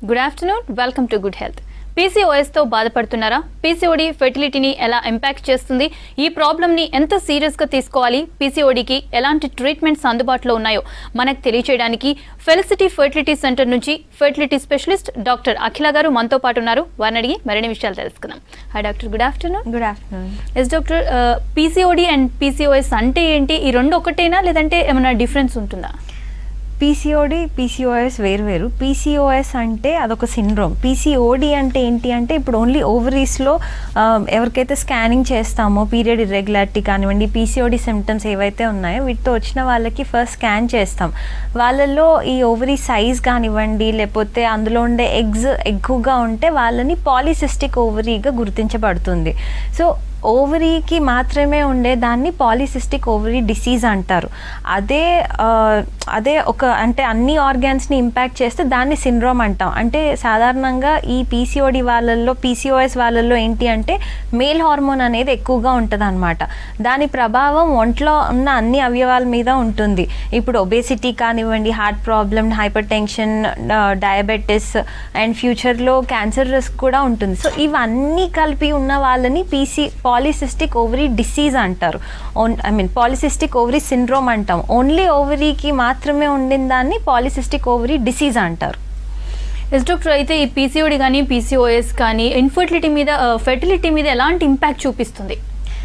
Good afternoon welcome to good health PCOS తో బాధపడుతున్నారా PCOD ఫెర్టిలిటీని ఎలా ఇంపాక్ట్ చేస్తుంది ఈ ప్రాబ్లమ్ ని ఎంత సీరియస్ గా తీసుకోవాలి పీసీఓడికి ఎలాంటి ట్రీట్మెంట్స్ అందుబాటులో ఉన్నాయో మనకు తెలియచేయడానికి ఫెలిసిటీ ఫెర్టిలిటీ సెంటర్ నుంచి ఫెర్టిలిటీ స్పెషలిస్ట్ డాక్టర్ అఖిల గారు మనతో పాటు ఉన్నారు వారిని అడిగి మరిన్ని విషయాలు తెలుసుకుందాం hi doctor good afternoon good afternoon yes doctor PCOD and PCOS అంటే ఏంటి ఈ రెండు ఒకటేనా లేదంటే ఏమైనా డిఫరెన్స్ ఉంటుందా పీసీఓడి పీసీఓఎస్ వేరు వేరు పీసీఓఎస్ అంటే అదొక సిండ్రోమ్ పీసీఓడి అంటే ఏంటి అంటే ఇప్పుడు ఓన్లీ ఓవరీస్లో ఎవరికైతే స్కానింగ్ చేస్తామో పీరియడ్ ఇర్రెగ్యులారిటీ కానివ్వండి పీసీఓడి సిమ్టమ్స్ ఏవైతే ఉన్నాయో వీటితో వచ్చిన వాళ్ళకి ఫస్ట్ స్కాన్ చేస్తాం వాళ్ళల్లో ఈ ఓవరీ సైజ్ కానివ్వండి లేకపోతే అందులో ఉండే ఎగ్స్ ఎక్కువగా ఉంటే వాళ్ళని పాలిసిస్టిక్ ఓవరీగా గుర్తించబడుతుంది సో ఓవరీకి మాత్రమే ఉండే దాన్ని పాలిసిస్టిక్ ఓవరీ డిసీజ్ అంటారు అదే ఆ, అదే ఒక అంటే అన్ని ఆర్గాన్స్ని ఇంపాక్ట్ చేస్తే దాన్ని సిండ్రోమ్ అంటాం అంటే సాధారణంగా ఈ పీసీఓడి వాళ్ళల్లో పీసీఓఎస్ వాళ్ళల్లో ఏంటి అంటే మేల్ హార్మోన్ అనేది ఎక్కువగా ఉంటుంది అనమాట దాని ప్రభావం ఒంట్లో ఉన్న అన్ని అవయవాల మీద ఉంటుంది ఇప్పుడు ఒబేసిటీ కానివ్వండి heart problem hypertension diabetes and ఫ్యూచర్లో క్యాన్సర్ రిస్క్ కూడా ఉంటుంది సో ఇవన్నీ కలిపి ఉన్న వాళ్ళని పీసీ పాలిసిస్టిక్ ఓవరీ డిసీజ్ అంటారు I mean polycystic ovary syndrome అంటాం ఓన్లీ ఓవరీకి మాత్రమే ఉండిన దాన్ని పాలిసిస్టిక్ ఓవరీ డిసీజ్ అంటారు ఎస్ డాక్టర్ అయితే ఈ పీసీఓడి కానీ పీసీఓఎస్ కానీ ఇన్ఫర్టిలిటీ మీద ఫెర్టిలిటీ మీద ఎలాంటి ఇంపాక్ట్ చూపిస్తుంది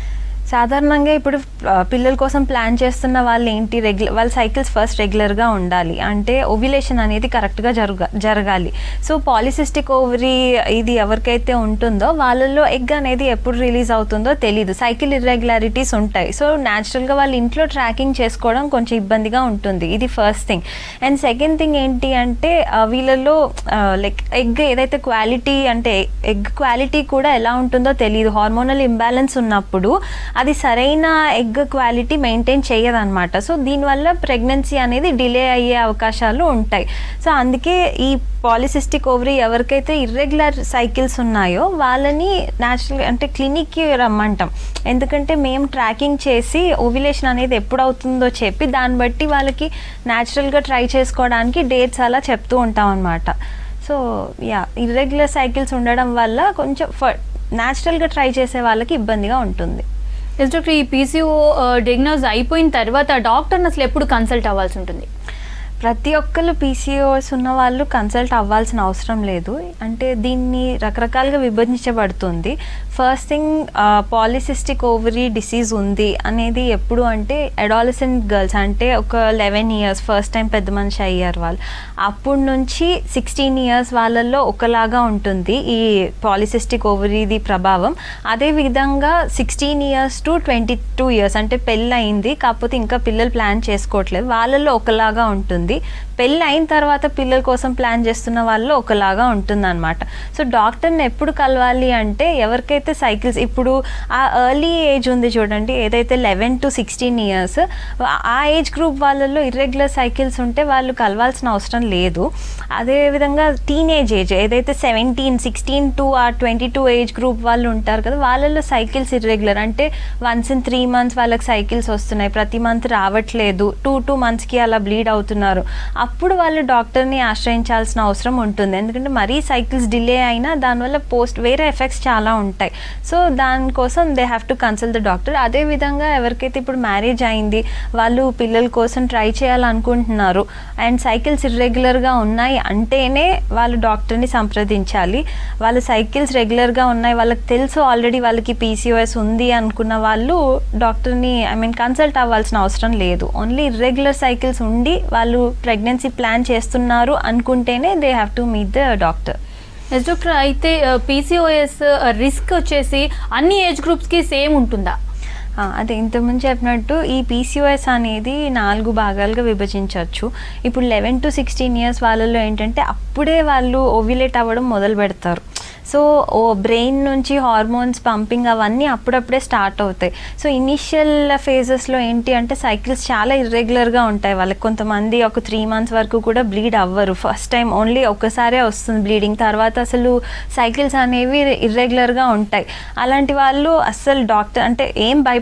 సాధారణంగా ఇప్పుడు ఆ, పిల్లల కోసం ప్లాన్ చేస్తున్న వాళ్ళు ఏంటి రెగ్యులర్ వాళ్ళ సైకిల్స్ ఫస్ట్ రెగ్యులర్గా ఉండాలి అంటే ఓవ్యులేషన్ అనేది కరెక్ట్గా జరుగ జరగాలి సో పాలిసిస్టిక్ ఓవరీ ఇది ఎవరికైతే ఉంటుందో వాళ్ళల్లో ఎగ్ అనేది ఎప్పుడు రిలీజ్ అవుతుందో తెలీదు సైకిల్ ఇర్రెగ్యులారిటీస్ ఉంటాయి సో న్యాచురల్గా వాళ్ళు ఇంట్లో ట్రాకింగ్ చేసుకోవడం కొంచెం ఇబ్బందిగా ఉంటుంది ఇది first thing and second thing ఏంటి అంటే ఆ, వీళ్ళల్లో లైక్ ఎగ్ ఏదైతే క్వాలిటీ అంటే ఎగ్ క్వాలిటీ కూడా ఎలా ఉంటుందో తెలియదు హార్మోనల్ ఇంబ్యాలెన్స్ ఉన్నప్పుడు అది సరైన ఎగ్ క్వాలిటీ మెయింటైన్ చేయదన్నమాట సో దీనివల్ల ప్రెగ్నెన్సీ అనేది డిలే అయ్యే అవకాశాలు ఉంటాయి సో అందుకే ఈ పాలిసిస్టిక్ ఓవరీ ఎవరికైతే ఇర్రెగ్యులర్ సైకిల్స్ ఉన్నాయో వాళ్ళని న్యాచురల్ అంటే క్లినిక్కి రమ్మంటాం ఎందుకంటే మేము ట్రాకింగ్ చేసి ఓవ్యులేషన్ అనేది ఎప్పుడు అవుతుందో చెప్పి దాన్ని బట్టి వాళ్ళకి న్యాచురల్గా ట్రై చేసుకోవడానికి డేట్స్ అలా చెప్తూ ఉంటాం అనమాట సో యా ఇర్రెగ్యులర్ సైకిల్స్ ఉండడం వల్ల కొంచెం ఫ న్యాచురల్గా ట్రై చేసే వాళ్ళకి ఇబ్బందిగా ఉంటుంది ఎస్ డాక్టర్ ఈ పీసీఓ డిగ్నోజ్ అయిపోయిన తర్వాత డాక్టర్ని అసలు ఎప్పుడు కన్సల్ట్ అవ్వాల్సి ఉంటుంది ప్రతి ఒక్కరు పీసీఓఎస్ ఉన్న వాళ్ళు కన్సల్ట్ అవ్వాల్సిన అవసరం లేదు అంటే దీన్ని రకరకాలుగా విభజించబడుతుంది first thing polycystic ovary disease ఉంది అనేది ఎప్పుడు అంటే అడాలసెంట్ గర్ల్స్ అంటే ఒక లెవెన్ ఇయర్స్ ఫస్ట్ టైం పెద్ద మనిషి అయ్యారు వాళ్ళు అప్పటి నుంచి సిక్స్టీన్ ఇయర్స్ వాళ్ళల్లో ఒకలాగా ఉంటుంది ఈ పాలిసిస్టిక్ ఓవరీది ప్రభావం అదే విధంగా sixteen years to twenty two years అంటే పెళ్ళి అయింది కాకపోతే ఇంకా పిల్లలు ప్లాన్ చేసుకోవట్లేదు వాళ్ళల్లో ఒకలాగా ఉంటుంది పెళ్ళి అయిన తర్వాత పిల్లల కోసం ప్లాన్ చేస్తున్న వాళ్ళు ఒకలాగా ఉంటుంది అనమాట సో డాక్టర్ని ఎప్పుడు కలవాలి అంటే ఎవరికైతే సైకిల్స్ ఇప్పుడు ఆ ఎర్లీ ఏజ్ ఉంది చూడండి ఏదైతే లెవెన్ టు సిక్స్టీన్ ఇయర్స్ ఆ ఏజ్ గ్రూప్ వాళ్ళల్లో ఇర్రెగ్యులర్ సైకిల్స్ ఉంటే వాళ్ళు కలవాల్సిన అవసరం లేదు అదేవిధంగా టీనేజ్ ఏజ్ ఏదైతే సెవెంటీన్ సిక్స్టీన్ టు ఆ ట్వంటీ టూ ఏజ్ గ్రూప్ వాళ్ళు ఉంటారు కదా వాళ్ళల్లో సైకిల్స్ ఇర్రెగ్యులర్ అంటే వన్స్ ఇన్ త్రీ మంత్స్ వాళ్ళకి సైకిల్స్ వస్తున్నాయి ప్రతి మంత్ రావట్లేదు టూ టూ మంత్స్కి అలా బ్లీడ్ అవుతున్నారు అప్పుడు వాళ్ళు డాక్టర్ని ఆశ్రయించాల్సిన అవసరం ఉంటుంది ఎందుకంటే మరీ సైకిల్స్ డిలే అయినా దానివల్ల పోస్ట్ వేరే ఎఫెక్ట్స్ చాలా ఉంటాయి సో దానికోసం they have to consult the doctor అదేవిధంగా ఎవరికైతే ఇప్పుడు మ్యారేజ్ అయింది వాళ్ళు పిల్లల కోసం ట్రై చేయాలనుకుంటున్నారు అండ్ సైకిల్స్ ఇర్రెగ్యులర్గా ఉన్నాయి అంటేనే వాళ్ళు డాక్టర్ని సంప్రదించాలి వాళ్ళ సైకిల్స్ రెగ్యులర్గా ఉన్నాయి వాళ్ళకి తెలుసు ఆల్రెడీ వాళ్ళకి పీసీఓఎస్ ఉంది అనుకున్న వాళ్ళు డాక్టర్ని ఐ మీన్ కన్సల్ట్ అవ్వాల్సిన అవసరం లేదు ఓన్లీ ఇర్రెగ్యులర్ సైకిల్స్ ఉండి వాళ్ళు ప్రెగ్నెన్సీ ప్లాన్ చేస్తున్నారు అనుకుంటేనే they have to meet the doctor yes doctor అయితే పీసీఓఎస్ రిస్క్ వచ్చేసి అన్ని ఏజ్ గ్రూప్స్కి సేమ్ ఉంటుందా ఆ, అదే ఇంతకుముందు చెప్పినట్టు ఈ పీసీఓఎస్ అనేది నాలుగు భాగాలుగా విభజించవచ్చు ఇప్పుడు లెవెన్ టు సిక్స్టీన్ ఇయర్స్ వాళ్ళలో ఏంటంటే అప్పుడే వాళ్ళు ఓవ్యులేట్ అవ్వడం మొదలు పెడతారు సో ఓ బ్రెయిన్ నుంచి హార్మోన్స్ పంపింగ్ అవన్నీ అప్పుడప్పుడే స్టార్ట్ అవుతాయి సో ఇనిషియల్ ఫేజెస్లో ఏంటి అంటే సైకిల్స్ చాలా ఇర్రెగ్యులర్గా ఉంటాయి వాళ్ళకి కొంతమంది ఒక త్రీ మంత్స్ వరకు కూడా బ్లీడ్ అవ్వరు ఫస్ట్ టైం ఓన్లీ ఒక్కసారే వస్తుంది బ్లీడింగ్ తర్వాత అసలు సైకిల్స్ అనేవి ఇర్రెగ్యులర్గా ఉంటాయి అలాంటి వాళ్ళు అస్సలు డాక్టర్ అంటే ఏం భయపడ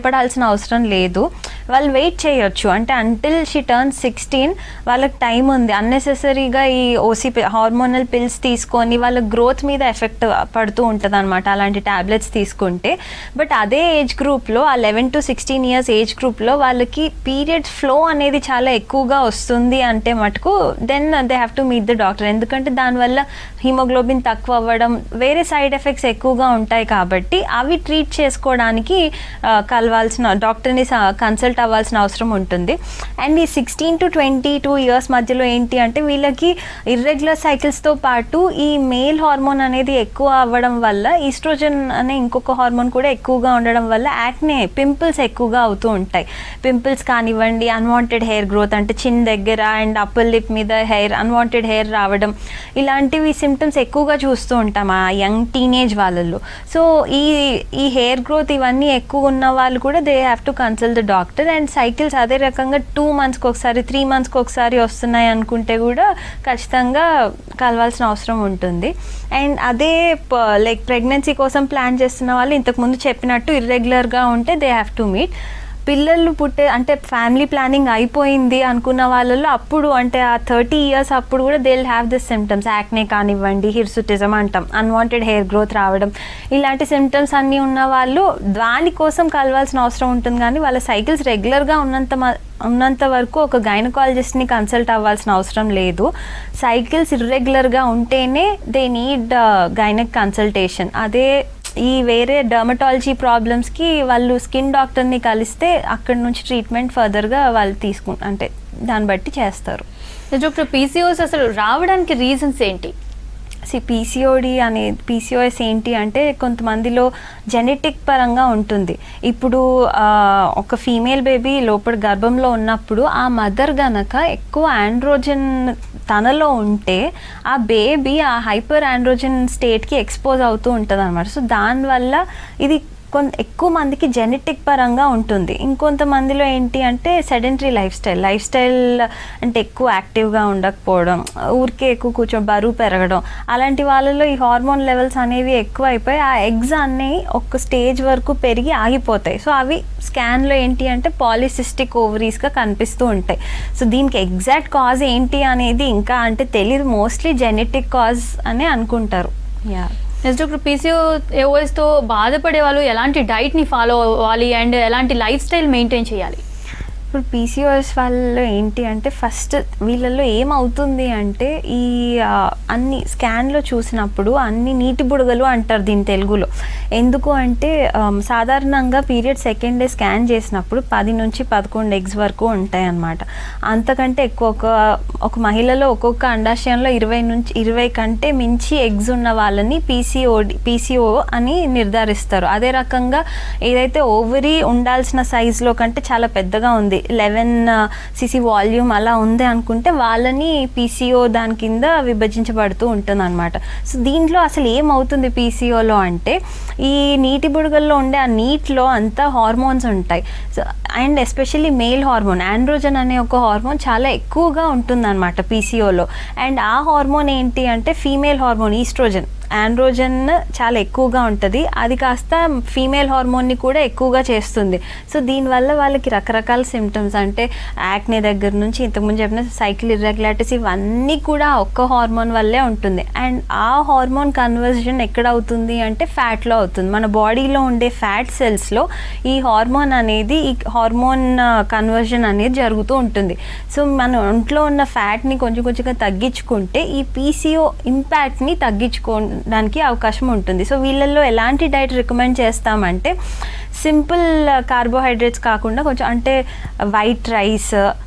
భయపడాల్సిన అవసరం లేదు వాళ్ళు వెయిట్ చేయొచ్చు అంటే అంటిల్ షీ టర్న్ సిక్స్టీన్ వాళ్ళకి టైం ఉంది అన్నెసెసరీగా ఈ ఓసీ హార్మోనల్ పిల్స్ తీసుకొని వాళ్ళ గ్రోత్ మీద ఎఫెక్ట్ పడుతూ ఉంటుంది అనమాట అలాంటి ట్యాబ్లెట్స్ తీసుకుంటే బట్ అదే ఏజ్ గ్రూప్లో ఆ eleven to sixteen years age గ్రూప్లో వాళ్ళకి పీరియడ్ ఫ్లో అనేది చాలా ఎక్కువగా వస్తుంది అంటే మటుకు then they have to meet the doctor ఎందుకంటే దానివల్ల హిమోగ్లోబిన్ తక్కువ అవ్వడం వేరే సైడ్ ఎఫెక్ట్స్ ఎక్కువగా ఉంటాయి కాబట్టి అవి ట్రీట్ చేసుకోవడానికి ఆ, కలవాల్సిన డాక్టర్ని కన్సల్ట్ అవ్వాల్సిన అవసరం ఉంటుంది అండ్ ఈ sixteen to twenty two years మధ్యలో ఏంటి అంటే వీళ్ళకి ఇర్రెగ్యులర్ సైకిల్స్తో పాటు ఈ మేల్ హార్మోన్ అనేది ఎక్కువ అవ్వడం వల్ల ఈస్ట్రోజన్ అనే ఇంకొక హార్మోన్ కూడా ఎక్కువగా ఉండడం వల్ల యాక్నే పింపుల్స్ ఎక్కువగా అవుతూ ఉంటాయి పింపుల్స్ కానివ్వండి అన్వాంటెడ్ హెయిర్ గ్రోత్ అంటే చిన్ దగ్గర అండ్ అప్పర్ లిప్ మీద హెయిర్ అన్వాంటెడ్ హెయిర్ రావడం ఇలాంటివి సిమ్టమ్స్ ఎక్కువగా చూస్తూ ఉంటాం ఆ యంగ్ టీనేజ్ వాళ్ళల్లో సో ఈ ఈ హెయిర్ గ్రోత్ ఇవన్నీ ఎక్కువ ఉన్న వాళ్ళు కూడా they have to consult the doctor and cycles అదే రకంగా టూ మంత్స్కి ఒకసారి త్రీ మంత్స్కి ఒకసారి వస్తున్నాయి అనుకుంటే కూడా ఖచ్చితంగా కలవాల్సిన అవసరం ఉంటుంది అండ్ అదే లైక్ ప్రెగ్నెన్సీ కోసం ప్లాన్ చేస్తున్న వాళ్ళు ఇంతకుముందు చెప్పినట్టు ఇర్రెగ్యులర్గా ఉంటే దే హ్యావ్ టు మీట్ పిల్లలు పుట్టే అంటే ఫ్యామిలీ ప్లానింగ్ అయిపోయింది అనుకున్న వాళ్ళలో అప్పుడు అంటే ఆ థర్టీ ఇయర్స్ అప్పుడు కూడా they have this symptoms acne కానివ్వండి హిర్సుటిజం అంటాం అన్వాంటెడ్ హెయిర్ గ్రోత్ రావడం ఇలాంటి సిమ్టమ్స్ అన్నీ ఉన్న వాళ్ళు దానికోసం కలవాల్సిన అవసరం ఉంటుంది కానీ వాళ్ళ సైకిల్స్ రెగ్యులర్గా ఉన్నంత మ- ఉన్నంత వరకు ఒక గైనకాలజిస్ట్ని కన్సల్ట్ అవ్వాల్సిన అవసరం లేదు సైకిల్స్ ఇర్రెగ్యులర్గా ఉంటేనే దే నీడ్ గైనక్ కన్సల్టేషన్ అదే ఈ వేరే డర్మటాలజీ ప్రాబ్లమ్స్కి వాళ్ళు స్కిన్ డాక్టర్ని కలిస్తే అక్కడ నుంచి ట్రీట్మెంట్ ఫర్దర్గా వాళ్ళు తీసుకు అంటే దాన్ని బట్టి చేస్తారు డాక్టర్ పీసీఓస్ అసలు రావడానికి రీజన్స్ ఏంటి సి పీసీఓడి అనే పీసీఓఎస్ ఏంటి అంటే కొంతమందిలో జెనెటిక్ పరంగా ఉంటుంది ఇప్పుడు ఆ, ఒక ఫీమేల్ బేబీ లోపల గర్భంలో ఉన్నప్పుడు ఆ మదర్ గనక ఎక్కువ ఆండ్రోజన్ తనలో ఉంటే ఆ బేబీ ఆ హైపర్ ఆండ్రోజన్ స్టేట్కి ఎక్స్పోజ్ అవుతూ ఉంటుంది అనమాట సో దానివల్ల ఇది కొంత ఎక్కువ మందికి జెనెటిక్ పరంగా ఉంటుంది ఇంకొంతమందిలో ఏంటి అంటే sedentary lifestyle lifestyle అంటే ఎక్కువ యాక్టివ్గా ఉండకపోవడం ఊరికే ఎక్కువ కూర్చొని బరువు పెరగడం అలాంటి వాళ్ళలో ఈ హార్మోన్ లెవెల్స్ అనేవి ఎక్కువ అయిపోయి ఆ ఎగ్స్ అన్నీ ఒక స్టేజ్ వరకు పెరిగి ఆగిపోతాయి సో అవి స్కాన్లో ఏంటి అంటే పాలిసిస్టిక్ ఓవరీస్గా కనిపిస్తూ ఉంటాయి సో దీనికి ఎగ్జాక్ట్ కాజ్ ఏంటి అనేది ఇంకా అంటే తెలియదు మోస్ట్లీ జెనెటిక్ కాజ్ అని అనుకుంటారు యా నెక్స్ట్ డాక్టర్ పీసీఓఎస్ తో బాధపడే వాళ్ళు ఎలాంటి డైట్ ని ఫాలో అవ్వాలి అండ్ ఎలాంటి లైఫ్ స్టైల్ మెయింటైన్ చేయాలి ఇప్పుడు పీసీఓఎస్ వాళ్ళలో ఏంటి అంటే ఫస్ట్ వీళ్ళల్లో ఏమవుతుంది అంటే ఈ ఆ, అన్ని స్కాన్లో చూసినప్పుడు అన్ని నీటి బుడగలు అంటారు దీని తెలుగులో ఎందుకు అంటే ఆమ్, సాధారణంగా పీరియడ్ సెకండ్ డే స్కాన్ చేసినప్పుడు పది నుంచి పదకొండు ఎగ్స్ వరకు ఉంటాయి అన్నమాట అంతకంటే ఎక్కువ ఒక ఒక మహిళలో ఒక్కొక్క అండాశయంలో ఇరవై నుంచి ఇరవై కంటే మించి ఎగ్స్ ఉన్న వాళ్ళని పీసీఓడి పీసీఓ అని నిర్ధారిస్తారు అదే రకంగా ఏదైతే ఓవరీ ఉండాల్సిన సైజులో కంటే చాలా పెద్దగా ఉంది లెవెన్ సిసి వాల్యూమ్ అలా ఉంది అనుకుంటే వాళ్ళని పీసీఓ దాని కింద విభజించబడుతూ ఉంటుంది అనమాట సో దీంట్లో అసలు ఏమవుతుంది పీసీఓలో అంటే ఈ నీటి బుడగల్లో ఉండే ఆ నీటిలో అంతా హార్మోన్స్ ఉంటాయి so and especially male hormone androgen అనే ఒక హార్మోన్ చాలా ఎక్కువగా ఉంటుందన్నమాట పీసీఓలో అండ్ ఆ హార్మోన్ ఏంటి అంటే ఫీమేల్ హార్మోన్ ఈస్ట్రోజన్ ఆండ్రోజన్ చాలా ఎక్కువగా ఉంటుంది అది కాస్త ఫీమేల్ హార్మోన్ని కూడా ఎక్కువగా చేస్తుంది సో దీనివల్ల వాళ్ళకి రకరకాల సిమ్టమ్స్ అంటే యాక్నే దగ్గర నుంచి ఇంతకుముందు చెప్పిన సైకిల్ ఇర్రెగ్యులారిటీస్ ఇవన్నీ కూడా ఆ ఒక్క హార్మోన్ వల్లే ఉంటుంది అండ్ ఆ హార్మోన్ కన్వర్జన్ ఎక్కడ అవుతుంది అంటే ఫ్యాట్లో అవుతుంది మన బాడీలో ఉండే ఫ్యాట్ సెల్స్లో ఈ హార్మోన్ అనేది ఈ హార్మోన్ కన్వర్జన్ అనేది జరుగుతూ ఉంటుంది సో మన ఒంట్లో ఉన్న ఫ్యాట్ని కొంచెం కొంచెంగా తగ్గించుకుంటే ఈ పీసీఓ ఇంపాక్ట్ని తగ్గించుకోవడానికి అవకాశం ఉంటుంది సో వీళ్ళల్లో ఎలాంటి డైట్ రికమెండ్ చేస్తామంటే సింపుల్ కార్బోహైడ్రేట్స్ కాకుండా కొంచెం అంటే వైట్ రైస్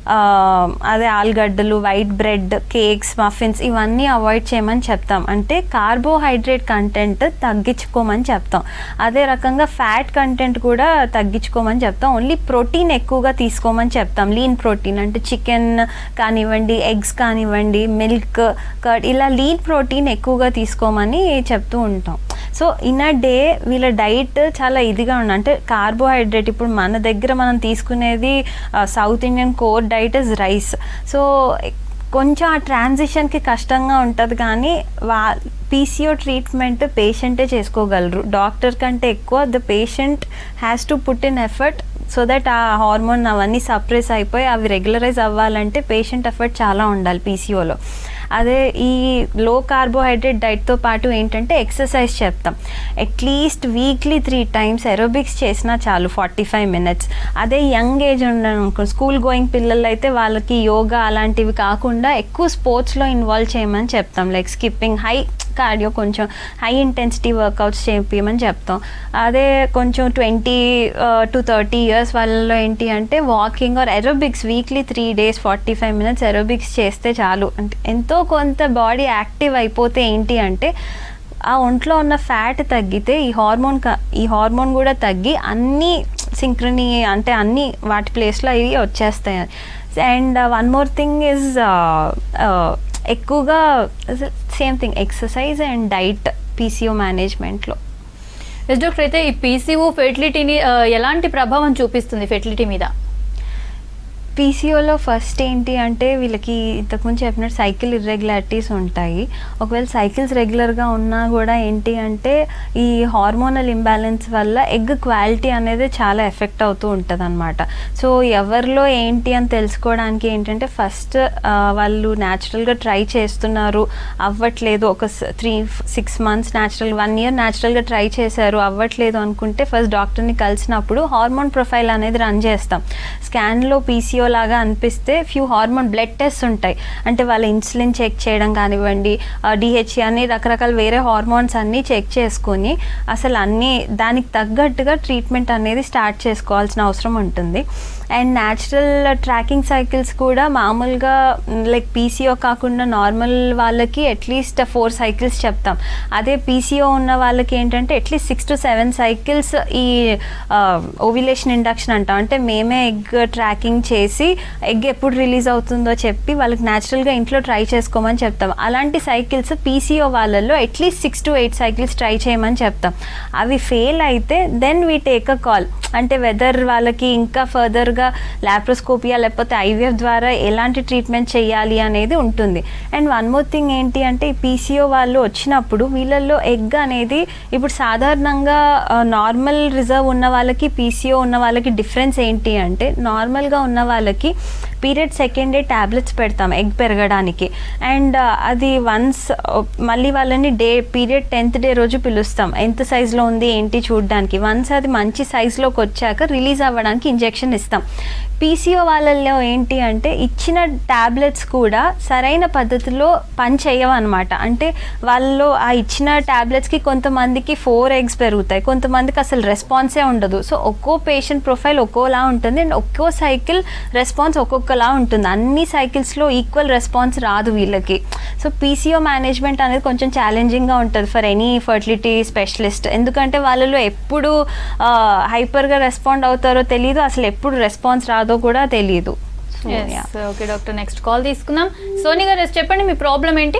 అదే ఆలుగడ్డలు వైట్ బ్రెడ్ కేక్స్ మఫిన్స్ ఇవన్నీ అవాయిడ్ చేయమని చెప్తాం అంటే కార్బోహైడ్రేట్ కంటెంట్ తగ్గించుకోమని చెప్తాం అదే రకంగా ఫ్యాట్ కంటెంట్ కూడా తగ్గించుకోమని చెప్తాం ఓన్లీ ప్రోటీన్ ఎక్కువగా తీసుకోమని చెప్తాం లీన్ ప్రోటీన్ అంటే చికెన్ కానివ్వండి ఎగ్స్ కానివ్వండి మిల్క్ కర్డ్ ఇలా లీన్ ప్రోటీన్ ఎక్కువగా తీసుకోమని చెప్తూ ఉంటాం సో ఇన్ అ డే వీళ్ళ డైట్ చాలా ఇదిగా ఉంది అంటే కార్బోహైడ్రేట్ ఇప్పుడు మన దగ్గర మనం తీసుకునేది South Indian core diet is rice so కొంచెం ఆ ట్రాన్సిషన్కి కష్టంగా ఉంటుంది కానీ వా పీసీఓ ట్రీట్మెంట్ పేషెంటే చేసుకోగలరు డాక్టర్ కంటే ఎక్కువ the patient has to put in effort so that ఆ హార్మోన్ అవన్నీ సప్రెస్ అయిపోయి అవి రెగ్యులరైజ్ అవ్వాలంటే పేషెంట్ ఎఫర్ట్ చాలా ఉండాలి పీసీఓలో అదే ఈ లో కార్బోహైడ్రేట్ డైట్తో పాటు ఏంటంటే ఎక్సర్సైజ్ చెప్తాం at least weekly three times aerobics చేసినా చాలు ఫార్టీ ఫైవ్ మినిట్స్ అదే యంగ్ ఏజ్ ఉండను స్కూల్ గోయింగ్ పిల్లలు అయితే వాళ్ళకి యోగా అలాంటివి కాకుండా ఎక్కువ స్పోర్ట్స్లో ఇన్వాల్వ్ చేయమని చెప్తాం లైక్ స్కిప్పింగ్ హై కార్డియో కొంచెం హై ఇంటెన్సిటీ వర్కౌట్స్ చేయించమని చెప్తాం అదే కొంచెం ట్వంటీ టు థర్టీ ఇయర్స్ వాళ్ళలో ఏంటి అంటే walking or aerobics weekly three days forty five minutes aerobics చేస్తే చాలు అంటే ఎంతో కొంత బాడీ యాక్టివ్ అయిపోతే ఏంటి అంటే ఆ ఒంట్లో ఉన్న ఫ్యాట్ తగ్గితే ఈ హార్మోన్ క- ఈ హార్మోన్ కూడా తగ్గి అన్ని సింక్రనీ అంటే అన్ని వాటి ప్లేస్లో ఇవి వచ్చేస్తాయి and one more thing is ఎక్కువగా same thing exercise and diet PCO మేనేజ్మెంట్లో ఎస్ డాక్టర్ అయితే ఈ పీసీఓ ఫెర్టిలిటీని ఆ, ఎలాంటి ప్రభావం చూపిస్తుంది ఫెర్టిలిటీ మీద పీసీఓలో ఫస్ట్ ఏంటి అంటే వీళ్ళకి ఇంతకుముందు చెప్పినట్టు సైకిల్ ఇర్రెగ్యులారిటీస్ ఉంటాయి ఒకవేళ సైకిల్స్ రెగ్యులర్గా ఉన్నా కూడా ఏంటి అంటే ఈ హార్మోనల్ ఇంబ్యాలెన్స్ వల్ల ఎగ్ క్వాలిటీ అనేది చాలా ఎఫెక్ట్ అవుతూ ఉంటుంది అనమాట సో ఎవరిలో ఏంటి అని తెలుసుకోవడానికి ఏంటంటే ఫస్ట్ వాళ్ళు న్యాచురల్గా ట్రై చేస్తున్నారు అవ్వట్లేదు ఒక three six months natural one year న్యాచురల్గా ట్రై చేశారు అవ్వట్లేదు అనుకుంటే ఫస్ట్ డాక్టర్ని కలిసినప్పుడు హార్మోన్ ప్రొఫైల్ అనేది రన్ చేస్తాం స్కాన్లో పీసీఓ లాగా అనిపిస్తే ఫ్యూ హార్మోన్ బ్లడ్ టెస్ట్ ఉంటాయి అంటే వాళ్ళ ఇన్సులిన్ చెక్ చేయడం కానివ్వండి డిహెచ్ఈ అని రకరకాల వేరే హార్మోన్స్ అన్నీ చెక్ చేసుకొని అసలు అన్నీ దానికి తగ్గట్టుగా ట్రీట్మెంట్ అనేది స్టార్ట్ చేసుకోవాల్సిన అవసరం ఉంటుంది అండ్ న్యాచురల్ ట్రాకింగ్ సైకిల్స్ కూడా మామూలుగా లైక్ పీసీఓ కాకుండా నార్మల్ వాళ్ళకి అట్లీస్ట్ ఫోర్ సైకిల్స్ చెప్తాం అదే పీసీఓ ఉన్న వాళ్ళకి ఏంటంటే at least six to seven cycles ఈ ఓవిలేషన్ ఇండక్షన్ అంటాం అంటే మేమే ఎగ్ ట్రాకింగ్ చేసి ఎగ్ ఎప్పుడు రిలీజ్ అవుతుందో చెప్పి వాళ్ళకి న్యాచురల్గా ఇంట్లో ట్రై చేసుకోమని చెప్తాం అలాంటి సైకిల్స్ పీసీఓ వాళ్ళల్లో at least six to eight cycles try చేయమని చెప్తాం అవి ఫెయిల్ అయితే then we take a call అంటే వెదర్ వాళ్ళకి ఇంకా ఫర్దర్గా లాప్రోస్కోపియా లేకపోతే ఐవీఎఫ్ ద్వారా ఎలాంటి ట్రీట్మెంట్ చేయాలి అనేది ఉంటుంది అండ్ వన్ మోర్ థింగ్ ఏంటి అంటే ఈ పీసీఓ వాళ్ళు వచ్చినప్పుడు వీళ్ళల్లో ఎగ్ అనేది ఇప్పుడు సాధారణంగా నార్మల్ రిజర్వ్ ఉన్న వాళ్ళకి పీసీఓ ఉన్న వాళ్ళకి డిఫరెన్స్ ఏంటి అంటే నార్మల్గా ఉన్న వాళ్ళకి పీరియడ్ సెకండ్ డే ట్యాబ్లెట్స్ పెడతాం ఎగ్ పెరగడానికి అండ్ అది వన్స్ మళ్ళీ వాళ్ళని డే పీరియడ్ టెన్త్ డే రోజు పిలుస్తాం ఎంత సైజులో ఉంది ఏంటి చూడడానికి వన్స్ అది మంచి సైజులోకి వచ్చాక రిలీజ్ అవ్వడానికి ఇంజెక్షన్ ఇస్తాం పీసీఓ వాళ్ళల్లో ఏంటి అంటే ఇచ్చిన ట్యాబ్లెట్స్ కూడా సరైన పద్ధతిలో పని చేయవన్నమాట అంటే వాళ్ళలో ఆ ఇచ్చిన ట్యాబ్లెట్స్కి కొంతమందికి ఫోర్ ఎగ్స్ పెరుగుతాయి కొంతమందికి అసలు రెస్పాన్సే ఉండదు సో ఒక్కో పేషెంట్ ప్రొఫైల్ ఒక్కోలా ఉంటుంది అండ్ ఒక్కో సైకిల్ రెస్పాన్స్ ఒక్కొక్కలా ఉంటుంది అన్ని సైకిల్స్లో ఈక్వల్ రెస్పాన్స్ రాదు వీళ్ళకి సో పీసీఓ మేనేజ్మెంట్ అనేది కొంచెం ఛాలెంజింగ్గా ఉంటుంది ఫర్ ఎనీ ఫర్టిలిటీ స్పెషలిస్ట్ ఎందుకంటే వాళ్ళలో ఎప్పుడు హైపర్గా రెస్పాండ్ అవుతారో తెలియదు అసలు ఎప్పుడు రెస్పాన్స్ రాదో కూడా తెలియదు So, yeah. Okay doctor next call తీసుకుందాం సోని గారు yes, చెప్పండి మీ ప్రాబ్లం ఏంటి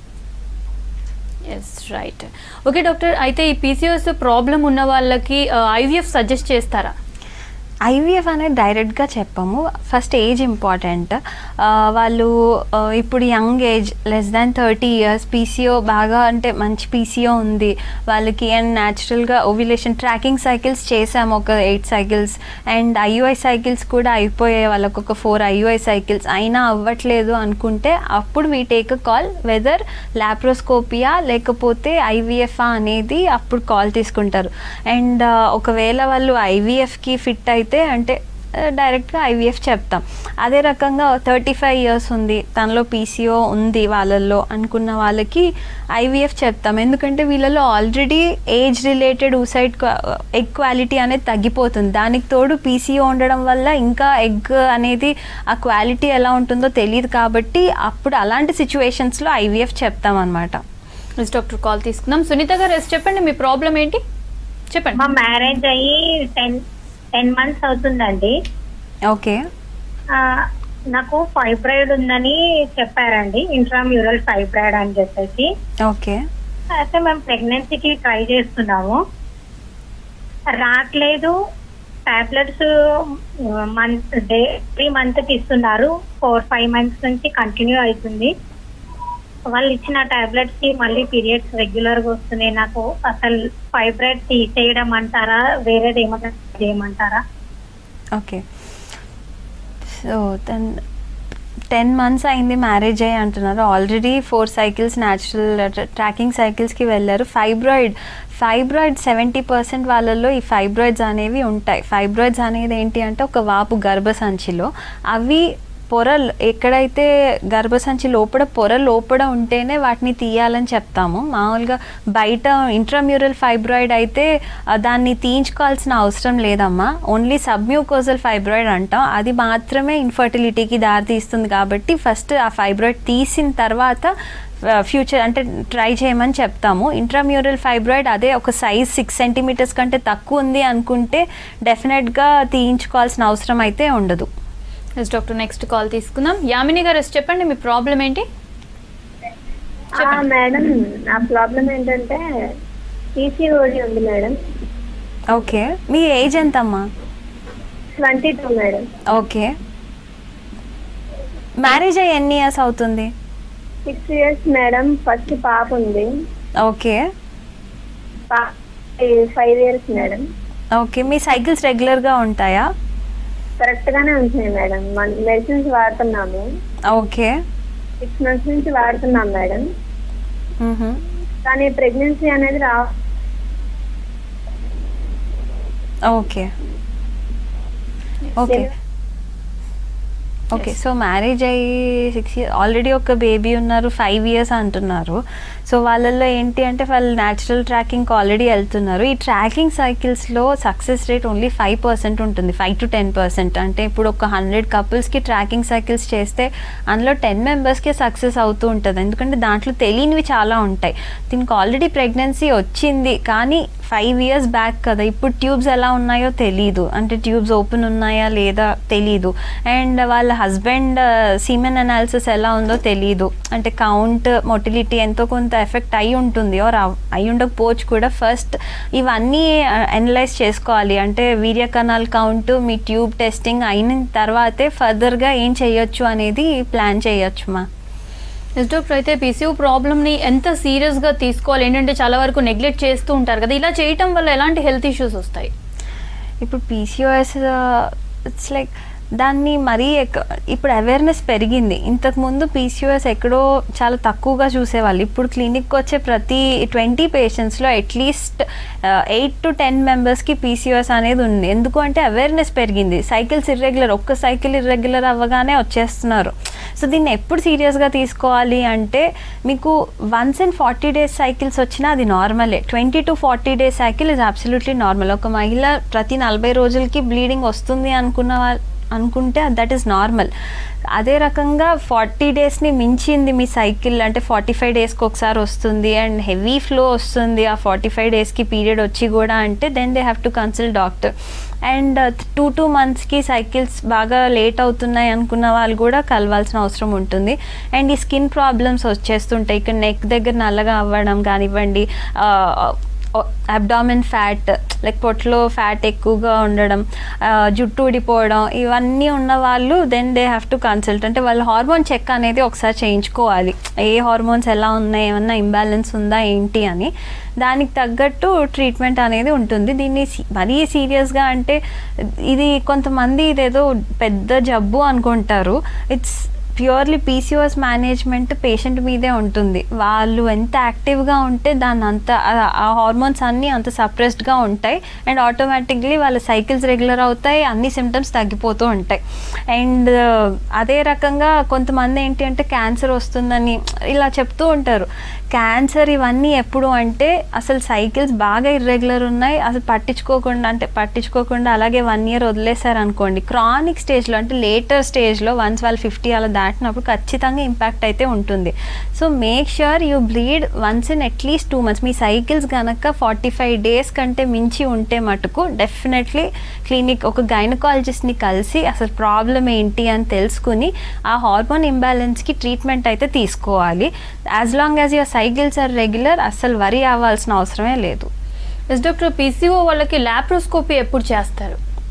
ఎస్ రైట్ ఓకే డాక్టర్ అయితే ఈ పీసీఓఎస్ ప్రాబ్లం ఉన్న వాళ్ళకి ఐవీఎఫ్ సజెస్ట్ చేస్తారా ఐవీఎఫ్ అనేది డైరెక్ట్గా చెప్పము ఫస్ట్ ఏజ్ ఇంపార్టెంట్ వాళ్ళు ఆ, ఇప్పుడు young age less than thirty years PCO బాగా అంటే మంచి పీసీఓ ఉంది వాళ్ళకి అండ్ న్యాచురల్గా ఓవిలేషన్ ట్రాకింగ్ సైకిల్స్ చేసాము ఒక eight cycles and IUI cycles కూడా అయిపోయాయి వాళ్ళకు ఒక ఫోర్ ఐయుఐ సైకిల్స్ అయినా అవ్వట్లేదు అనుకుంటే అప్పుడు we take a call whether laparoscopy లేకపోతే ఐవీఎఫ్ అనేది అప్పుడు కాల్ తీసుకుంటారు అండ్ ఒకవేళ వాళ్ళు ఐవీఎఫ్కి ఫిట్ అయితే అంటే డైరెక్ట్గా ఐవీఎఫ్ చెప్తాం అదే రకంగా థర్టీ ఫైవ్ ఇయర్స్ ఉంది తనలో పీసీఓ ఉంది వాళ్ళల్లో అనుకున్న వాళ్ళకి ఐవీఎఫ్ చెప్తాం ఎందుకంటే వీళ్ళలో already age related oocyte egg quality అనేది తగ్గిపోతుంది దానికి తోడు పీసీఓ ఉండడం వల్ల ఇంకా ఎగ్ అనేది ఆ క్వాలిటీ ఎలా ఉంటుందో తెలియదు కాబట్టి అప్పుడు అలాంటి సిచ్యువేషన్స్లో ఐవీఎఫ్ చెప్తాం అనమాట ఎస్ డాక్టర్ కాల్ తీసుకుందాం సునీత గారు ఎస్ చెప్పండి మీ ప్రాబ్లం ఏంటి చెప్పండి మా మ్యారేజ్ అయ్యి టెన్ టెన్ మంత్స్ అవుతుందండి ఓకే ఆ, నాకు ఫైబ్రాయిడ్ ఉందని చెప్పారండి ఇంట్రామ్యూరల్ ఫైబ్రాయిడ్ అని చెప్పేసి ఓకే అయితే మేము ప్రెగ్నెన్సీకి ట్రై చేస్తున్నాము రావట్లేదు టాబ్లెట్స్ మంత్ డే త్రీ మంత్కి ఇస్తున్నారు ఫోర్ ఫైవ్ మంత్స్ నుంచి కంటిన్యూ అవుతుంది వాళ్ళు ఇచ్చిన టాబ్లెట్స్ కి మళ్ళీ పీరియడ్స్ రెగ్యులర్ గా వస్తున్నాయి నాకు అసలు ఫైబ్రాయిడ్ తీసేయడం అంటారా వేరేది ఏమైనా చేయమంటారా okay so ten ten months అయింది మ్యారేజ్ అయ్యి అంటున్నారు already four cycles natural tracking సైకిల్స్కి వెళ్ళారు ఫైబ్రాయిడ్ ఫైబ్రాయిడ్ సెవెంటీ పర్సెంట్ వాళ్ళల్లో ఈ ఫైబ్రాయిడ్స్ అనేవి ఉంటాయి ఫైబ్రాయిడ్స్ అనేది ఏంటి అంటే ఒక వాపు గర్భసంచిలో అవి పొరలు ఎక్కడైతే గర్భసంచి లోపల పొర లోపల ఉంటేనే వాటిని తీయాలని చెప్తాము మామూలుగా బయట ఇంట్రామ్యూరల్ ఫైబ్రాయిడ్ అయితే ఆ, దాన్ని తీయించుకోవాల్సిన అవసరం లేదమ్మా ఓన్లీ సబ్మ్యూకోజల్ ఫైబ్రాయిడ్ అంటాం అది మాత్రమే ఇన్ఫర్టిలిటీకి దారితీస్తుంది కాబట్టి ఫస్ట్ ఆ ఫైబ్రాయిడ్ తీసిన తర్వాత ఫ్యూచర్ అంటే ట్రై చేయమని చెప్తాము ఇంట్రామ్యూరల్ ఫైబ్రాయిడ్ అదే ఒక సైజ్ సిక్స్ సెంటీమీటర్స్ కంటే తక్కువ ఉంది అనుకుంటే డెఫినెట్గా తీయించుకోవాల్సిన అవసరం అయితే ఉండదు ఎస్ డాక్టర్ నెక్స్ట్ కాల్ తీసుకుందాం యామిని గారు ఎస్ చెప్పండి మీ ప్రాబ్లం ఏంటి చెప్పండి. మేడం నా ప్రాబ్లం ఏంటంటే పీసీఓడి ఉంది మేడం ఓకే మీ ఏజ్ ఎంతమ్మా twenty two madam okay marriage అయ్యి ఎన్ని ఇయర్స్ అవుతుంది సిక్స్ ఇయర్స్ మేడం ఫస్ట్ పాప ఉంది okay five years madam okay మీ సైకిల్స్ రెగ్యులర్గా ఉంటాయా కరెక్ట్ గానే ఉంటున్నాయి మేడం మెడిసిన్స్ వాడుతున్నాము ఓకే సిక్స్ మంత్స్ నుంచి వాడుతున్నాం మేడం మ్హూ. కానీ ప్రెగ్నెన్సీ అనేది రా okay okay okay so marriage అయ్యి సిక్స్ ఇయర్స్ ఆల్రెడీ ఒక బేబీ ఉన్నారు ఫైవ్ ఇయర్స్ అంటున్నారు సో వాళ్ళల్లో ఏంటి అంటే వాళ్ళు న్యాచురల్ ట్రాకింగ్కి ఆల్రెడీ వెళ్తున్నారు ఈ ట్రాకింగ్ సైకిల్స్లో success rate only five percent ఉంటుంది ఫైవ్ టు టెన్ పర్సెంట్ అంటే ఇప్పుడు ఒక హండ్రెడ్ కపుల్స్కి ట్రాకింగ్ సైకిల్స్ చేస్తే అందులో టెన్ మెంబర్స్కే సక్సెస్ అవుతూ ఉంటుంది ఎందుకంటే దాంట్లో తెలియనివి చాలా ఉంటాయి దీనికి ఆల్రెడీ ప్రెగ్నెన్సీ వచ్చింది కానీ ఫైవ్ ఇయర్స్ బ్యాక్ కదా ఇప్పుడు ట్యూబ్స్ ఎలా ఉన్నాయో తెలీదు అంటే ట్యూబ్స్ ఓపెన్ ఉన్నాయా లేదా తెలీదు అండ్ వాళ్ళ హస్బెండ్ సీమెన్ అనాలిసిస్ ఎలా ఉందో తెలీదు అంటే కౌంట్ మొటిలిటీ ఎంతో కొంత ఎఫెక్ట్ అయి ఉంటుంది ఆర్ అయి ఉండకపోవచ్చు కూడా ఫస్ట్ ఇవన్నీ అనలైజ్ చేసుకోవాలి అంటే వీర్య కణాల్ కౌంట్ మీ ట్యూబ్ టెస్టింగ్ అయిన తర్వాతే ఫర్దర్గా ఏం చేయొచ్చు అనేది ప్లాన్ చేయొచ్చు మా ఎస్ డాక్టర్ అయితే పీసీఓ ప్రాబ్లమ్ని ఎంత సీరియస్గా తీసుకోవాలి ఏంటంటే చాలా వరకు నెగ్లెక్ట్ చేస్తూ ఉంటారు కదా ఇలా చేయటం వల్ల ఎలాంటి హెల్త్ ఇష్యూస్ వస్తాయి ఇప్పుడు పీసీఓఎస్ ఇట్స్ లైక్ దాన్ని మరీ ఎక్క ఇప్పుడు అవేర్నెస్ పెరిగింది ఇంతకుముందు పీసీఓఎస్ ఎక్కడో చాలా తక్కువగా చూసేవాళ్ళు ఇప్పుడు క్లినిక్కి వచ్చే ప్రతి ట్వంటీ పేషెంట్స్లో అట్లీస్ట్ ఎయిట్ టు టెన్ మెంబర్స్కి పీసీఓఎస్ అనేది ఉంది ఎందుకు అంటే అవేర్నెస్ పెరిగింది సైకిల్స్ ఇర్రెగ్యులర్ ఒక్క సైకిల్ ఇర్రెగ్యులర్ అవ్వగానే వచ్చేస్తున్నారు సో దీన్ని ఎప్పుడు సీరియస్గా తీసుకోవాలి అంటే మీకు once in forty days cycles వచ్చినా అది నార్మలే twenty to forty days cycle is absolutely normal ఒక మహిళ ప్రతి నలభై రోజులకి బ్లీడింగ్ వస్తుంది అనుకున్న వాళ్ళు అనుకుంటే దట్ ఈస్ నార్మల్ అదే రకంగా ఫార్టీ డేస్ని మించింది మీ సైకిల్ అంటే ఫార్టీ ఫైవ్ డేస్కి ఒకసారి వస్తుంది అండ్ హెవీ ఫ్లో వస్తుంది ఆ ఫార్టీ ఫైవ్ డేస్కి పీరియడ్ వచ్చి కూడా అంటే then they have to consult doctor and two two మంత్స్కి సైకిల్స్ బాగా లేట్ అవుతున్నాయి అనుకున్న వాళ్ళు కూడా కలవాల్సిన అవసరం ఉంటుంది అండ్ ఈ స్కిన్ ప్రాబ్లమ్స్ వచ్చేస్తుంటాయి ఇక్కడ నెక్ దగ్గర నల్లగా అవ్వడం కానివ్వండి అబ్డామిన్ ఫ్యాట్ లైక్ పొట్లో ఫ్యాట్ ఎక్కువగా ఉండడం ఆ, జుట్టు ఊడిపోవడం ఇవన్నీ ఉన్న వాళ్ళు then they have to consult అంటే వాళ్ళ హార్మోన్ చెక్ అనేది ఒకసారి చేయించుకోవాలి ఏ హార్మోన్స్ ఎలా ఉన్నాయి ఏమన్నా ఇంబ్యాలెన్స్ ఉందా ఏంటి అని దానికి తగ్గట్టు ట్రీట్మెంట్ అనేది ఉంటుంది దీన్ని సి- మరీ సీరియస్గా అంటే ఇది కొంతమంది ఇదేదో పెద్ద జబ్బు అనుకుంటారు it's purely PCOS management patient మీదే ఉంటుంది వాళ్ళు ఎంత యాక్టివ్గా ఉంటే దాన్ని అంత ఆ- ఆ హార్మోన్స్ అన్నీ అంత సప్రెస్డ్గా ఉంటాయి అండ్ ఆటోమేటిక్లీ వాళ్ళ సైకిల్స్ రెగ్యులర్ అవుతాయి అన్ని సిమ్టమ్స్ తగ్గిపోతూ ఉంటాయి అండ్ అదే రకంగా కొంతమంది ఏంటి అంటే క్యాన్సర్ వస్తుందని ఇలా చెప్తూ ఉంటారు క్యాన్సర్ ఇవన్నీ ఎప్పుడు అంటే అసలు సైకిల్స్ బాగా ఇర్రెగ్యులర్ ఉన్నాయి అసలు పట్టించుకోకుండా అంటే పట్టించుకోకుండా అలాగే వన్ ఇయర్ వదిలేశారు అనుకోండి క్రానిక్ స్టేజ్లో అంటే లేటర్ స్టేజ్లో వన్స్ వాళ్ళు ఫిఫ్టీ అలా దాటినప్పుడు ఖచ్చితంగా ఇంపాక్ట్ అయితే ఉంటుంది so make sure you bleed once in atleast two months మీ సైకిల్స్ కనుక ఫార్టీ ఫైవ్ డేస్ కంటే మించి ఉంటే మటుకు డెఫినెట్లీ క్లినిక్ ఒక గైనకాలజిస్ట్ని కలిసి అసలు ప్రాబ్లం ఏంటి అని తెలుసుకుని ఆ హార్మోన్ ఇంబ్యాలెన్స్కి ట్రీట్మెంట్ అయితే తీసుకోవాలి as long as your cycles are regular అస్సలు వరి అవ్వాల్సిన అవసరమే లేదు ఎస్ డాక్టర్ పీసీఓ వాళ్ళకి ల్యాప్రోస్కోపీ ఎప్పుడు చేస్తారు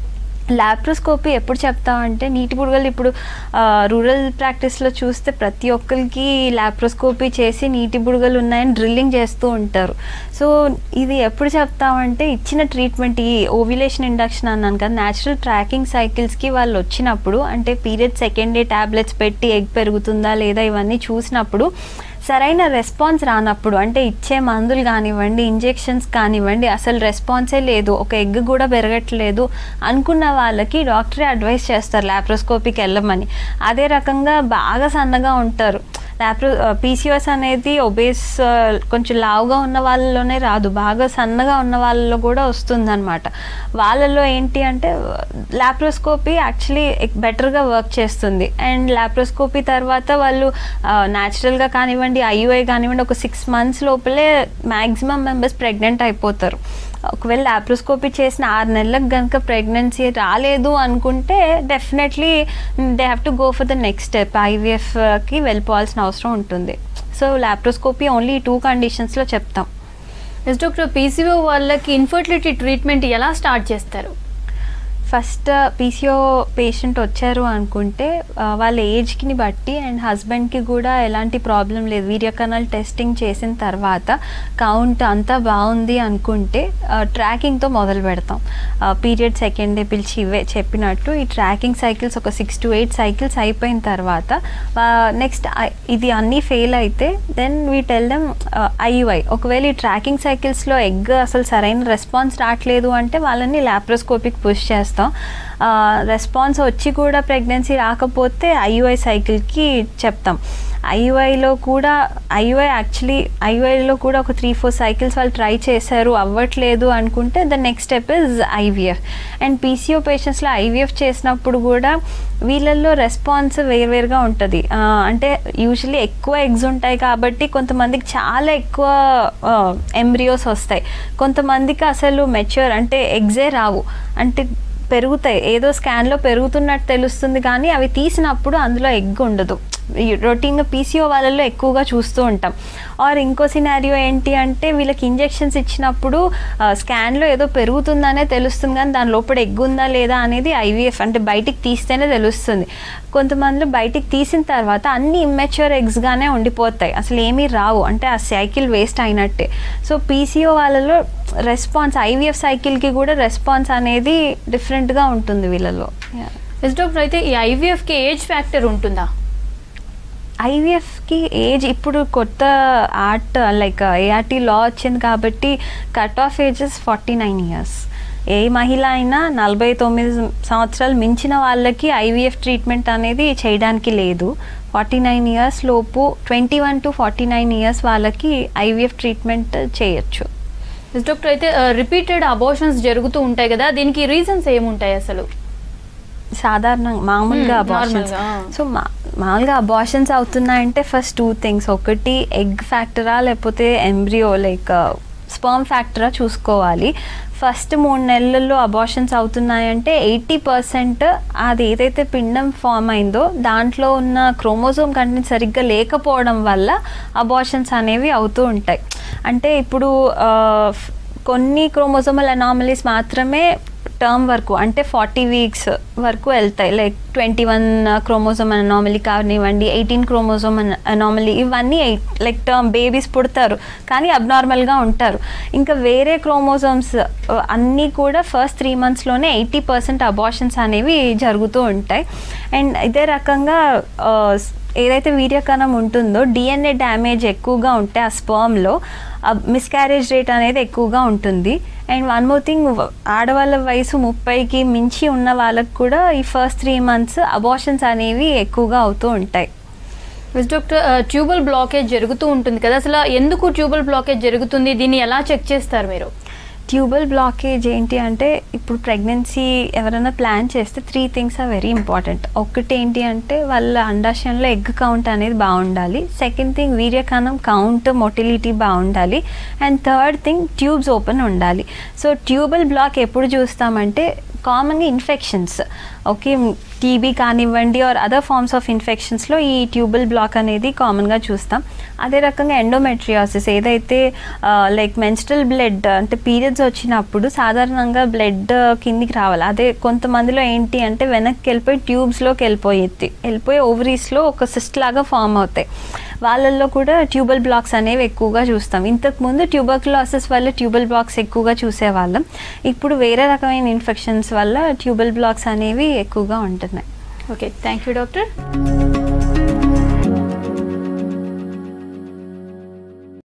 ల్యాప్రోస్కోపీ ఎప్పుడు చెప్తామంటే నీటి బుడగలు ఇప్పుడు ఆ, రూరల్ ప్రాక్టీస్లో చూస్తే ప్రతి ఒక్కరికి ల్యాప్రోస్కోపీ చేసి నీటి బుడగలు ఉన్నాయని డ్రిల్లింగ్ చేస్తూ ఉంటారు సో ఇది ఎప్పుడు చెప్తామంటే ఇచ్చిన ట్రీట్మెంట్ ఈ ఓవ్యులేషన్ ఇండక్షన్ అన్నాను కదా న్యాచురల్ ట్రాకింగ్ సైకిల్స్కి వాళ్ళు వచ్చినప్పుడు అంటే పీరియడ్ సెకండ్ డే ట్యాబ్లెట్స్ పెట్టి ఎగ్ పెరుగుతుందా లేదా ఇవన్నీ చూసినప్పుడు సరైన రెస్పాన్స్ రానప్పుడు అంటే ఇచ్చే మందులు కానివ్వండి ఇంజెక్షన్స్ కానివ్వండి అసలు రెస్పాన్సే లేదు ఒక ఎగ్ కూడా పెరగట్లేదు అనుకున్న వాళ్ళకి డాక్టరే అడ్వైస్ చేస్తారు ల్యాప్రోస్కోపీకి వెళ్ళమని అదే రకంగా బాగా సన్నగా ఉంటారు ల్యాప్రో పీసీఓఎస్ అనేది ఒబేస్ కొంచెం లావుగా ఉన్న వాళ్ళలోనే రాదు బాగా సన్నగా ఉన్న వాళ్ళలో కూడా వస్తుందన్నమాట వాళ్ళలో ఏంటి అంటే ల్యాప్రోస్కోపీ యాక్చువల్లీ బెటర్గా వర్క్ చేస్తుంది అండ్ ల్యాప్రోస్కోపీ తర్వాత వాళ్ళు న్యాచురల్గా కానివ్వండి ఐయుఐ కానివ్వండి ఒక సిక్స్ మంత్స్ లోపలే మ్యాక్సిమం మెంబర్స్ ప్రెగ్నెంట్ అయిపోతారు ఒకవేళ ల్యాప్రోస్కోపీ చేసిన ఆరు నెలలకు కనుక ప్రెగ్నెన్సీ రాలేదు అనుకుంటే definitely they have to go for the next step ఐవీఎఫ్కి వెళ్ళిపోవాల్సిన అవసరం ఉంటుంది సో ల్యాప్రోస్కోపీ ఓన్లీ టూ కండిషన్స్లో చెప్తాం ఎస్ డాక్టర్ పీసీఓ వాళ్ళకి ఇన్ఫర్టిలిటీ ట్రీట్మెంట్ ఎలా స్టార్ట్ చేస్తారు ఫస్ట్ పీసీఓ పేషెంట్ వచ్చారు అనుకుంటే ఆ, వాళ్ళ ఏజ్కి బట్టి అండ్ హస్బెండ్కి కూడా ఎలాంటి ప్రాబ్లం లేదు వీర్యకణాలు టెస్టింగ్ చేసిన తర్వాత కౌంట్ అంతా బాగుంది అనుకుంటే ట్రాకింగ్తో మొదలు పెడతాం పీరియడ్ సెకండ్ డే పిలిచి ఇవే చెప్పినట్టు ఈ ట్రాకింగ్ సైకిల్స్ ఒక సిక్స్ టు ఎయిట్ సైకిల్స్ అయిపోయిన తర్వాత నెక్స్ట్ ఇది అన్నీ ఫెయిల్ అయితే then we tell them IUI ఒకవేళ ఈ ట్రాకింగ్ సైకిల్స్లో ఎగ్ అసలు సరైన రెస్పాన్స్ రావట్లేదు అంటే వాళ్ళని ల్యాప్రోస్కోపిక్ పుష్ చేస్తాం రెస్పాన్స్ వచ్చి కూడా ప్రెగ్నెన్సీ రాకపోతే ఐయుఐ సైకిల్కి చెప్తాం ఐయుఐలో కూడా ఐయుఐ యాక్చువల్లీ ఐయుఐలో కూడా ఒక త్రీ ఫోర్ సైకిల్స్ వాళ్ళు ట్రై చేశారు అవ్వట్లేదు అనుకుంటే the next step is IVF and PCO పేషెంట్స్లో ఐవీఎఫ్ చేసినప్పుడు కూడా వీళ్ళల్లో రెస్పాన్స్ వేరువేరుగా ఉంటుంది ఆ, అంటే యూజువల్లీ ఎక్కువ ఎగ్స్ ఉంటాయి కాబట్టి కొంతమందికి చాలా ఎక్కువ ఎంబ్రియోస్ వస్తాయి కొంతమందికి అసలు మెచ్యూర్ అంటే ఎగ్జే రావు అంటే పెరుగుతాయి ఏదో స్కాన్లో పెరుగుతున్నట్టు తెలుస్తుంది కానీ అవి తీసినప్పుడు అందులో ఎగ్ ఉండదు రొటీన్గా పీసీఓ వాళ్ళల్లో ఎక్కువగా చూస్తూ ఉంటాం ఆర్ ఇంకో సినారియో ఏంటి అంటే వీళ్ళకి ఇంజెక్షన్స్ ఇచ్చినప్పుడు స్కాన్లో ఏదో పెరుగుతుందనే తెలుస్తుంది కానీ దాని లోపల ఎగ్ ఉందా లేదా అనేది ఐవీఎఫ్ అంటే బయటికి తీస్తేనే తెలుస్తుంది కొంతమందిలో బయటికి తీసిన తర్వాత అన్ని ఇమ్మెచ్యూర్ ఎగ్స్గానే ఉండిపోతాయి అసలు ఏమీ రావు అంటే ఆ సైకిల్ వేస్ట్ అయినట్టే సో పీసీఓ వాళ్ళలో రెస్పాన్స్ ఐవీఎఫ్ సైకిల్కి కూడా రెస్పాన్స్ అనేది డిఫరెంట్గా ఉంటుంది వీళ్ళలో ఎస్ డాక్టర్ అయితే ఈ ఐవీఎఫ్కి ఏజ్ ఫ్యాక్టర్ ఉంటుందా ఐవీఎఫ్కి ఏజ్ ఇప్పుడు కొత్త ఆర్ట్ లైక్ ఏఆర్టీ లా వచ్చింది కాబట్టి cut off ages forty nine years ఏ మహిళ అయినా నలభై తొమ్మిది సంవత్సరాలు మించిన వాళ్ళకి ఐవీఎఫ్ ట్రీట్మెంట్ అనేది చేయడానికి లేదు ఫార్టీ నైన్ ఇయర్స్ లోపు twenty one to forty nine years వాళ్ళకి ఐవీఎఫ్ ట్రీట్మెంట్ చేయొచ్చు ఎస్ డాక్టర్ అయితే రిపీటెడ్ అబోషన్స్ జరుగుతూ ఉంటాయి కదా దీనికి రీజన్స్ ఏముంటాయి అసలు సాధారణంగా మామూలుగా Hmm, అబార్షన్స్ normal గా. సో మా మామూలుగా అబార్షన్స్ అవుతున్నాయంటే ఫస్ట్ టూ థింగ్స్ ఒకటి ఎగ్ ఫ్యాక్టరా లేకపోతే ఎంబ్రియో లైక్ స్పర్మ్ ఫ్యాక్టరా చూసుకోవాలి ఫస్ట్ మూడు నెలల్లో అబార్షన్స్ అవుతున్నాయంటే ఎయిటీ పర్సెంట్ అది ఏదైతే పిండం ఫామ్ అయిందో దాంట్లో ఉన్న క్రోమోజోమ్ కంటెంట్ సరిగ్గా లేకపోవడం వల్ల అబార్షన్స్ అనేవి అవుతూ ఉంటాయి అంటే ఇప్పుడు ఆ, ఫ్- కొన్ని క్రోమోజోమల్ అనామలీస్ మాత్రమే టర్మ్ వరకు అంటే ఫార్టీ వీక్స్ వరకు వెళ్తాయి like twenty one chromosome anomaly కానివ్వండి ఎయిటీన్ క్రోమోజోమ్ అనామలీ ఇవన్నీ లైక్ టర్మ్ బేబీస్ పుడతారు కానీ అబ్నార్మల్గా ఉంటారు ఇంకా వేరే క్రోమోజోమ్స్ అన్నీ కూడా ఫస్ట్ త్రీ మంత్స్లోనే ఎయిటీ పర్సెంట్ అబార్షన్స్ అనేవి జరుగుతూ ఉంటాయి అండ్ ఇదే రకంగా ఆ, ఏదైతే వీర్యకణం ఉంటుందో డిఎన్ఏ డ్యామేజ్ ఎక్కువగా ఉంటే ఆ స్పర్మ్లో మిస్క్యారేజ్ రేట్ అనేది ఎక్కువగా ఉంటుంది అండ్ వన్ మోర్ థింగ్ ఆడవాళ్ళ వయసు ముప్పైకి మించి ఉన్న వాళ్ళకు కూడా ఈ ఫస్ట్ త్రీ మంత్స్ అబార్షన్స్ అనేవి ఎక్కువగా అవుతూ ఉంటాయి ఎస్ డాక్టర్ ట్యూబల్ బ్లాకేజ్ జరుగుతూ ఉంటుంది కదా అసలు ఎందుకు ట్యూబల్ బ్లాకేజ్ జరుగుతుంది దీన్ని ఎలా చెక్ చేస్తారు మీరు ట్యూబల్ బ్లాకేజ్ ఏంటి అంటే ఇప్పుడు ప్రెగ్నెన్సీ ఎవరైనా ప్లాన్ చేస్తే three things are very important ఒకటి ఏంటి అంటే వాళ్ళ అండాశయంలో ఎగ్ కౌంట్ అనేది బాగుండాలి సెకండ్ థింగ్ వీర్యకణం కౌంట్ మొటిలిటీ బాగుండాలి and third thing tubes open ఉండాలి సో ట్యూబల్ బ్లాక్ ఎప్పుడు చూస్తామంటే కామన్గా ఇన్ఫెక్షన్స్ ఓకే టీబీ కానివ్వండి ఆర్ అదర్ ఫార్మ్స్ ఆఫ్ ఇన్ఫెక్షన్స్లో ఈ ట్యూబల్ బ్లాక్ అనేది కామన్గా చూస్తాం అదే రకంగా ఎండోమెట్రియాసిస్ ఏదైతే లైక్ మెన్స్ట్రల్ బ్లడ్ అంటే పీరియడ్స్ వచ్చినప్పుడు సాధారణంగా బ్లడ్ కిందికి రావాలి అదే కొంతమందిలో ఏంటి అంటే వెనక్కి వెళ్ళిపోయి ట్యూబ్స్లోకి వెళ్ళిపోయేది వెళ్ళిపోయి ఓవరీస్లో ఒక సిస్ట్ లాగా ఫామ్ అవుతాయి వాళ్ళల్లో కూడా ట్యూబల్ బ్లాక్స్ అనేవి ఎక్కువగా చూస్తాం ఇంతకుముందు ట్యూబర్క్లాసిస్ వల్ల ట్యూబల్ బ్లాక్స్ ఎక్కువగా చూసేవాళ్ళం ఇప్పుడు వేరే రకమైన ఇన్ఫెక్షన్స్ వల్ల ట్యూబల్ బ్లాక్స్ అనేవి ఎక్కువగా ఉంటున్నాయి ఓకే థ్యాంక్ యూ డాక్టర్